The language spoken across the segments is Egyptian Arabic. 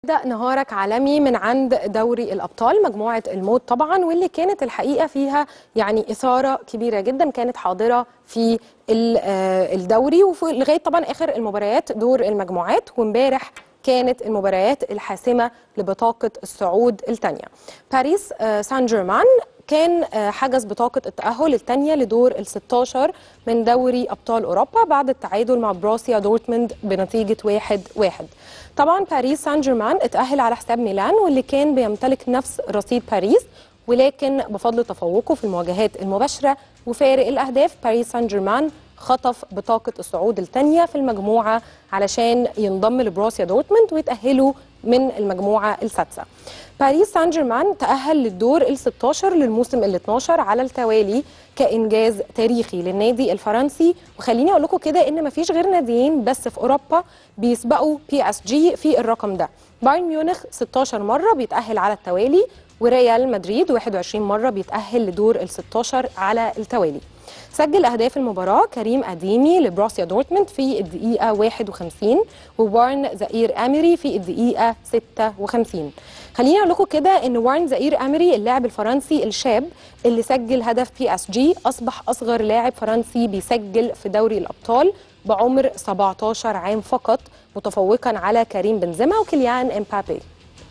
ابدأ نهارك عالمي من عند دوري الأبطال مجموعة الموت طبعا واللي كانت الحقيقة فيها يعني إثارة كبيرة جدا كانت حاضرة في ال- آه الدوري ولغاية طبعا آخر المباريات دور المجموعات وامبارح كانت المباريات الحاسمة لبطاقة الصعود الثانية باريس آه سان جيرمان كان آه، حجز بطاقة التأهل الثانية لدور ال 16 من دوري أبطال أوروبا بعد التعادل مع بروسيا دورتموند بنتيجة 1-1 طبعا باريس سان جيرمان اتأهل على حساب ميلان واللي كان بيمتلك نفس رصيد باريس ولكن بفضل تفوقه في المواجهات المباشرة وفارق الأهداف باريس سان جيرمان خطف بطاقة الصعود الثانية في المجموعة علشان ينضم لبروسيا دورتموند ويتأهلوا من المجموعة السادسة باريس سان جيرمان تأهل للدور ال 16 للموسم ال 12 على التوالي كإنجاز تاريخي للنادي الفرنسي وخليني أقول لكم كده إن مفيش غير ناديين بس في أوروبا بيسبقوا بي اس جي في الرقم ده بايرن ميونخ 16 مرة بيتأهل على التوالي وريال مدريد 21 مرة بيتأهل لدور ال 16 على التوالي سجل أهداف المباراة كريم أديمي لبروسيا دورتموند في الدقيقة 51 ووارن زائير أميري في الدقيقة 56 خليني أقول لكم كده إن وارن زائير أميري اللاعب الفرنسي الشاب اللي سجل هدف بي اس جي أصبح أصغر لاعب فرنسي بيسجل في دوري الأبطال بعمر 17 عام فقط متفوقا على كريم بنزيما وكيليان امبابي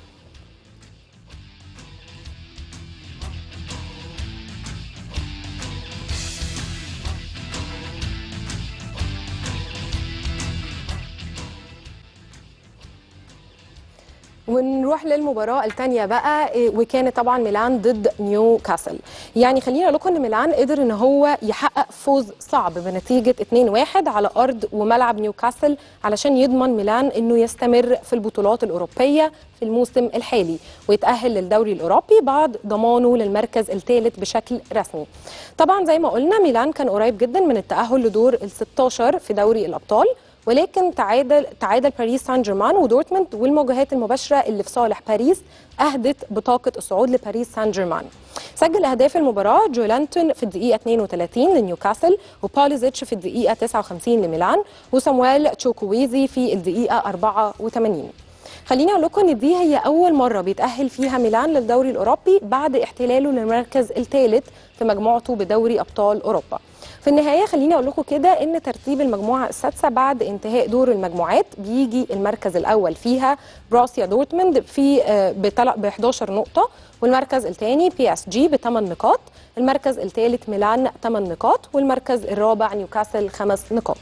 ونروح للمباراة الثانية بقى إيه، وكانت طبعا ميلان ضد نيو كاسل يعني خليني اقول لكم ان ميلان قدر ان هو يحقق فوز صعب بنتيجة 2-1 على ارض وملعب نيو كاسل علشان يضمن ميلان انه يستمر في البطولات الاوروبية في الموسم الحالي ويتأهل للدوري الاوروبي بعد ضمانه للمركز الثالث بشكل رسمي طبعا زي ما قلنا ميلان كان قريب جدا من التأهل لدور ال 16 في دوري الابطال ولكن تعادل تعادل باريس سان جيرمان ودورتموند والمواجهات المباشره اللي في صالح باريس اهدت بطاقه الصعود لباريس سان جيرمان. سجل اهداف المباراه جولانتون في الدقيقه 32 لنيوكاسل وبوليزيتش في الدقيقه 59 لميلان وسامويل تشوكويزي في الدقيقه 84. خليني اقول لكم ان دي هي اول مره بيتاهل فيها ميلان للدوري الاوروبي بعد احتلاله للمركز الثالث في مجموعته بدوري ابطال اوروبا. في النهايه خليني اقول لكم كده ان ترتيب المجموعه السادسه بعد انتهاء دور المجموعات بيجي المركز الاول فيها بروسيا دورتموند في ب 11 نقطه والمركز الثاني بي اس جي ب 8 نقاط المركز الثالث ميلان 8 نقاط والمركز الرابع نيوكاسل 5 نقاط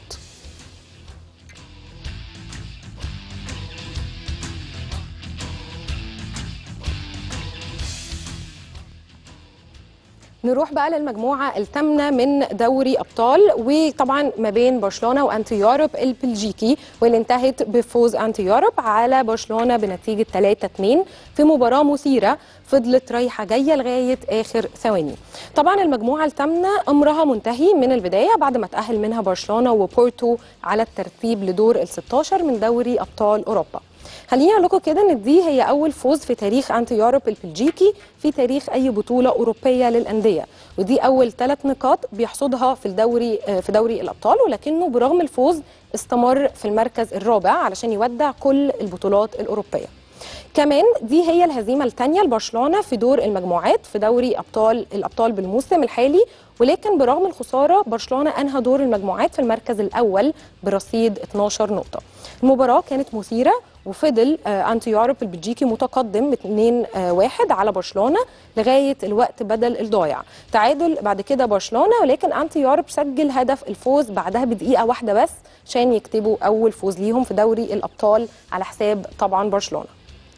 نروح بقى للمجموعة الثامنة من دوري أبطال وطبعا ما بين برشلونة وأنتي يوروب البلجيكي واللي انتهت بفوز أنتي يوروب على برشلونة بنتيجة 3-2 في مباراة مثيرة فضلت رايحة جاية لغاية آخر ثواني طبعا المجموعة الثامنة أمرها منتهي من البداية بعد ما تأهل منها برشلونة وبورتو على الترتيب لدور ال 16 من دوري أبطال أوروبا خليني اقول لكم كده ان دي هي اول فوز في تاريخ انتي يوروب البلجيكي في تاريخ اي بطوله اوروبيه للانديه ودي اول ثلاث نقاط بيحصدها في الدوري في دوري الابطال ولكنه برغم الفوز استمر في المركز الرابع علشان يودع كل البطولات الاوروبيه كمان دي هي الهزيمه الثانيه لبرشلونه في دور المجموعات في دوري ابطال الابطال بالموسم الحالي ولكن برغم الخساره برشلونه انهى دور المجموعات في المركز الاول برصيد 12 نقطه المباراه كانت مثيره وفضل آه انتي يوروب البلجيكي متقدم 2 1 على برشلونه لغايه الوقت بدل الضايع تعادل بعد كده برشلونه ولكن انتي يوروب سجل هدف الفوز بعدها بدقيقه واحده بس عشان يكتبوا اول فوز ليهم في دوري الابطال على حساب طبعا برشلونه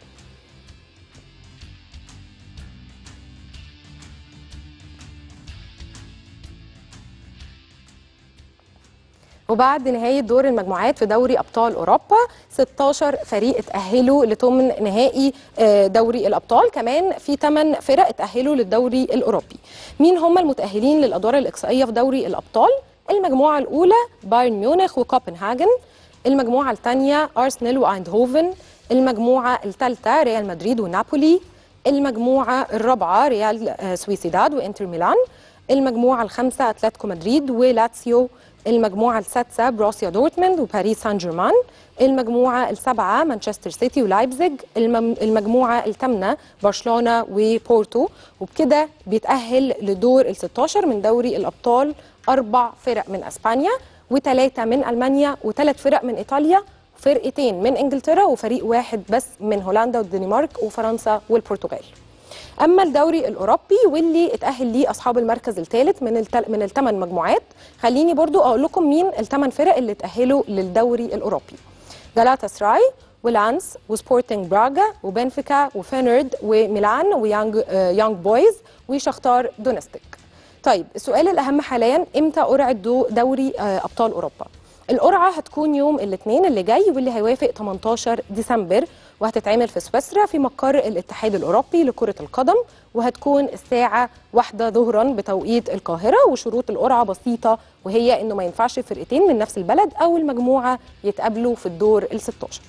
وبعد نهاية دور المجموعات في دوري أبطال أوروبا 16 فريق اتأهلوا لثمن نهائي دوري الأبطال كمان في 8 فرق اتأهلوا للدوري الأوروبي مين هم المتأهلين للأدوار الإقصائية في دوري الأبطال؟ المجموعة الأولى بايرن ميونخ وكوبنهاجن المجموعة الثانية أرسنال وأيندهوفن المجموعة الثالثة ريال مدريد ونابولي المجموعة الرابعة ريال سويسيداد وإنتر ميلان المجموعة الخامسة أتلتيكو مدريد ولاتسيو المجموعة السادسة بروسيا دورتموند وباريس سان جيرمان المجموعة السابعة مانشستر سيتي ولايبزيج المم- المجموعة الثامنة برشلونة وبورتو وبكده بيتأهل لدور ال 16 من دوري الأبطال أربع فرق من أسبانيا وثلاثة من ألمانيا وثلاث فرق من إيطاليا فرقتين من إنجلترا وفريق واحد بس من هولندا والدنمارك وفرنسا والبرتغال اما الدوري الاوروبي واللي اتاهل ليه اصحاب المركز الثالث من التل... من الثمان مجموعات خليني برضو اقول لكم مين الثمان فرق اللي اتاهلوا للدوري الاوروبي جالاتا سراي ولانس وسبورتنج براغا وبنفيكا وفينرد وميلان ويانج آه، يانج بويز وشختار دونستيك طيب السؤال الاهم حاليا امتى قرعه دو- دوري آه، ابطال اوروبا القرعه هتكون يوم الاثنين اللي جاي واللي هيوافق 18 ديسمبر وهتتعمل في سويسرا في مقر الاتحاد الاوروبي لكره القدم وهتكون الساعه واحدة ظهرا بتوقيت القاهره وشروط القرعه بسيطه وهي انه ما ينفعش فرقتين من نفس البلد او المجموعه يتقابلوا في الدور ال 16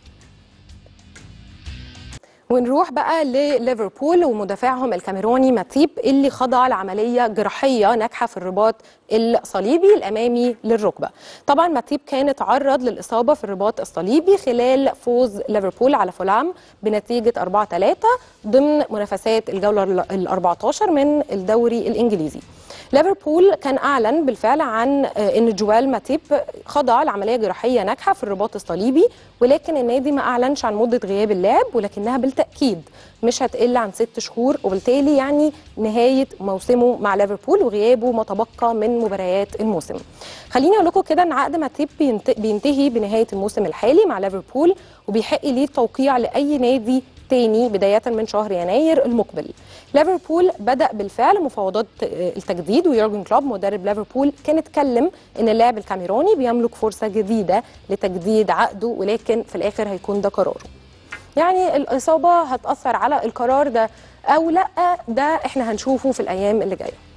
ونروح بقى لليفربول ومدافعهم الكاميروني ماتيب اللي خضع لعمليه جراحيه ناجحه في الرباط الصليبي الامامي للركبه. طبعا ماتيب كان اتعرض للاصابه في الرباط الصليبي خلال فوز ليفربول على فولام بنتيجه 4 3 ضمن منافسات الجوله ال 14 من الدوري الانجليزي. ليفربول كان اعلن بالفعل عن آه، ان جوال ماتيب خضع لعمليه جراحيه ناجحه في الرباط الصليبي ولكن النادي ما اعلنش عن مده غياب اللاعب ولكنها بالتاكيد مش هتقل عن ست شهور وبالتالي يعني نهايه موسمه مع ليفربول وغيابه ما تبقى من مباريات الموسم. خليني اقول لكم كده ان عقد ماتيب بينت- بينتهي بنهايه الموسم الحالي مع ليفربول وبيحق ليه التوقيع لاي نادي تاني بداية من شهر يناير المقبل ليفربول بدأ بالفعل مفاوضات آه، التجديد ويورجن كلوب مدرب ليفربول كان اتكلم ان اللاعب الكاميروني بيملك فرصة جديدة لتجديد عقده ولكن في الاخر هيكون ده قراره يعني الإصابة هتأثر على القرار ده أو لأ ده احنا هنشوفه في الأيام اللي جاية